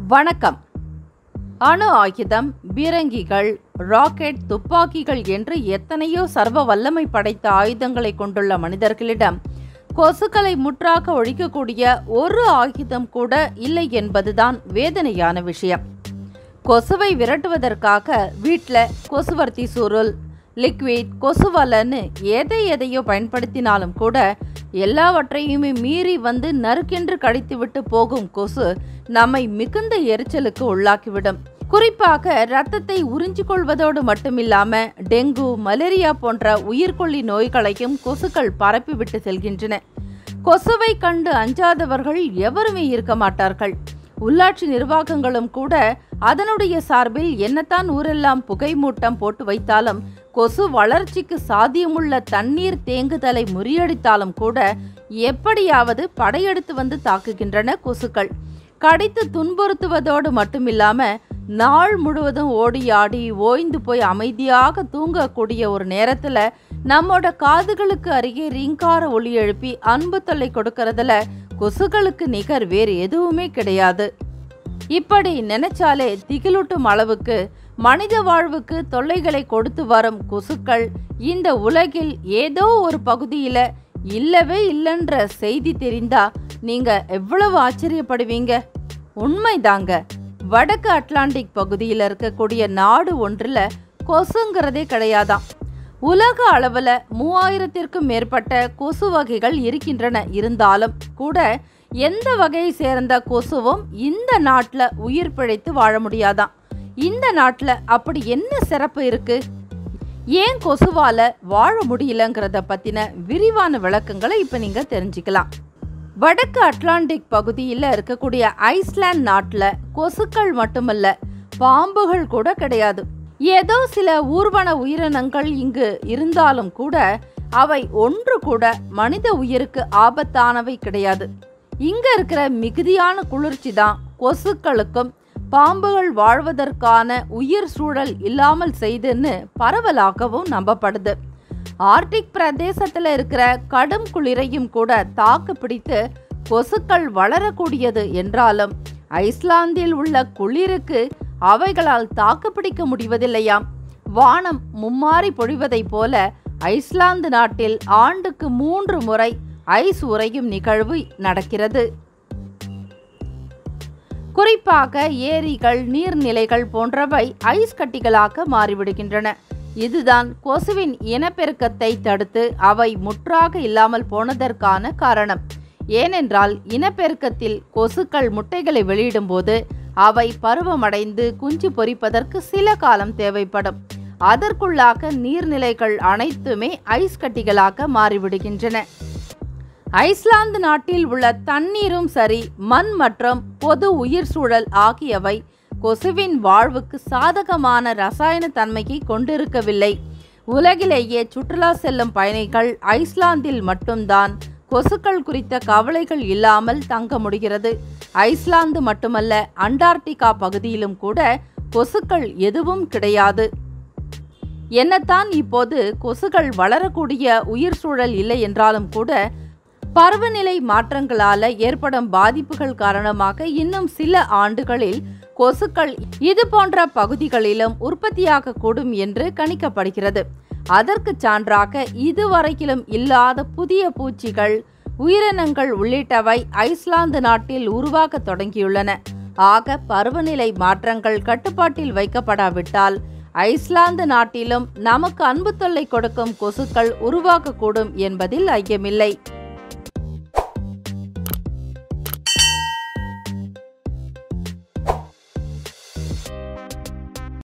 வணக்கம் அணு ஆயுதம் பீரங்கிகள் ராக்கெட் துப்பாக்கிகள் என்று எத்தனையோ சர்வ வல்லமை படைத்த ஆயுதங்களை கொண்டுள்ள மனிதர்களிடம் கொசுக்களை முற்றாக ஒழிக்கக்கூடிய ஒரு ஆயுதம் கூட இல்லை என்பதுதான் வேதனையான விஷயம் கொசுவை விரட்டுவதற்காக வீட்டில் கொசுவர்த்தி சுருள் லிக்விட் கொசுவலன்னு எதை எதையோ பயன்படுத்தினாலும் கூட எல்லாவற்றையுமே மீறி வந்து நறுக்கென்று கடித்துவிட்டு போகும் கொசு நம்மை மிகுந்த எரிச்சலுக்கு உள்ளாக்கிவிடும் குறிப்பாக இரத்தத்தை உறிஞ்சிக் கொள்வதோடு மட்டுமில்லாம டெங்கு மலேரியா போன்ற உயிர்கொல்லி நோய்களையும் கொசுக்கள் பரப்பிவிட்டு செல்கின்றன கொசுவை கண்டு அஞ்சாதவர்கள் எவருமே இருக்க மாட்டார்கள் உள்ளாட்சி நிர்வாகங்களும் கூட அதனுடைய சார்பில் என்னத்தான் ஊரெல்லாம் புகை மூட்டம் போட்டு வைத்தாலும் கொசு வளர்ச்சிக்கு சாத்தியமுள்ள தண்ணீர் தேங்குதலை முறியடித்தாலும் கூட எப்படியாவது படையெடுத்து வந்து தாக்குகின்றன கொசுக்கள் கடித்து துன்புறுத்துவதோடு மட்டுமில்லாம நாள் முழுவதும் ஓடி ஆடி ஓய்ந்து போய் அமைதியாக தூங்கக்கூடிய ஒரு நேரத்துல நம்மோட காதுகளுக்கு அருகே ரீங்கார ஒளி எழுப்பி அன்பு தொல்லை கொடுக்கறதுல கொசுகளுக்கு நிகர் வேறு எதுவுமே கிடையாது இப்படி நினைச்சாலே திகிலூட்டும் அளவுக்கு மனித வாழ்வுக்கு தொல்லைகளை கொடுத்து வரும் கொசுக்கள் இந்த உலகில் ஏதோ ஒரு பகுதியில இல்லவே இல்லைன்ற செய்தி தெரிந்தா நீங்க எவ்வளவு ஆச்சரியப்படுவீங்க உண்மைதாங்க வடக்கு அட்லாண்டிக் பகுதியில் இருக்கக்கூடிய நாடு ஒன்றில் கொசுங்கிறதே கிடையாதாம் உலக அளவில் மூவாயிரத்திற்கும் மேற்பட்ட கொசு வகைகள் இருக்கின்றன இருந்தாலும் கூட எந்த வகையை சேர்ந்த கொசுவும் இந்த நாட்டில் உயிர் பிழைத்து வாழ முடியாதாம் இந்த நாட்டில் அப்படி என்ன சிறப்பு இருக்கு ஏன் கொசுவால வாழ முடியலங்கிறத பத்தின விரிவான விளக்கங்களை இப்ப நீங்க தெரிஞ்சுக்கலாம் வடக்கு அட்லாண்டிக் பகுதியில் இருக்கக்கூடிய ஐஸ்லாந்து நாட்டில் கொசுக்கள் மட்டுமல்ல பாம்புகள் கூட கிடையாது ஏதோ சில ஊர்வன உயிரினங்கள் இங்கு இருந்தாலும் கூட அவை ஒன்று கூட மனித உயிருக்கு ஆபத்தானவை கிடையாது இங்க இருக்கிற மிகுதியான குளிர்ச்சி தான் கொசுக்களுக்கும் பாம்புகள் வாழ்வதற்கான உயிர் சூழல் இல்லாமல் செய்துன்னு பரவலாகவும் நம்பப்படுது ஆர்டிக் பிரதேசத்தில் இருக்கிற கடும் குளிரையும் கூட தாக்கு பிடித்து கொசுக்கள் வளரக்கூடியது என்றாலும் ஐஸ்லாந்தில் உள்ள குளிருக்கு அவைகளால் தாக்கு பிடிக்க முடிவதில்லையாம் வானம் மும்மாறி பொழிவதைப் போல ஐஸ்லாந்து நாட்டில் ஆண்டுக்கு மூன்று முறை ஐஸ் உறையும் நிகழ்வு நடக்கிறது குறிப்பாக ஏரிகள் நீர்நிலைகள் போன்றவை ஐஸ் கட்டிகளாக மாறிவிடுகின்றன இதுதான் கொசுவின் இனப்பெருக்கத்தை தடுத்து அவை முற்றாக இல்லாமல் போனதற்கான காரணம் ஏனென்றால் இனப்பெருக்கத்தில் கொசுக்கள் முட்டைகளை வெளியிடும்போது அவை பருவமடைந்து குஞ்சு பொரிப்பதற்கு சில காலம் தேவைப்படும் அதற்குள்ளாக நீர்நிலைகள் அனைத்துமே ஐஸ் கட்டிகளாக மாறிவிடுகின்றன ஐஸ்லாந்து நாட்டில் உள்ள தண்ணீரும் சரி மண் மற்றும் பொது உயிர் சூழல் ஆகியவை கொசுவின் வாழ்வுக்கு சாதகமான ரசாயன தன்மையை கொண்டிருக்கவில்லை உலகிலேயே சுற்றுலா செல்லும் பயணிகள் ஐஸ்லாந்தில் மட்டும்தான் கொசுக்கள் குறித்த கவலைகள் இல்லாமல் தங்க முடிகிறது ஐஸ்லாந்து மட்டுமல்ல அண்டார்டிகா பகுதியிலும் கூட கொசுக்கள் எதுவும் கிடையாது என்னத்தான் இப்போது கொசுகள் வளரக்கூடிய உயிர் சூழல் இல்லை என்றாலும் கூட பருவநிலை மாற்றங்களால ஏற்படும் பாதிப்புகள் காரணமாக இன்னும் சில ஆண்டுகளில் கொசுக்கள் இது போன்ற பகுதிகளிலும் உற்பத்தியாக கூடும் என்று கணிக்கப்படுகிறது அதற்கு சான்றாக இதுவரையிலும் இல்லாத புதிய பூச்சிகள் உயிரினங்கள் உள்ளிட்டவை ஐஸ்லாந்து நாட்டில் உருவாக தொடங்கியுள்ளன ஆக பருவநிலை மாற்றங்கள் கட்டுப்பாட்டில் வைக்கப்படாவிட்டால் ஐஸ்லாந்து நாட்டிலும் நமக்கு அன்பு தொல்லை கொடுக்கும் கொசுக்கள் உருவாகக்கூடும் என்பதில் ஐயமில்லை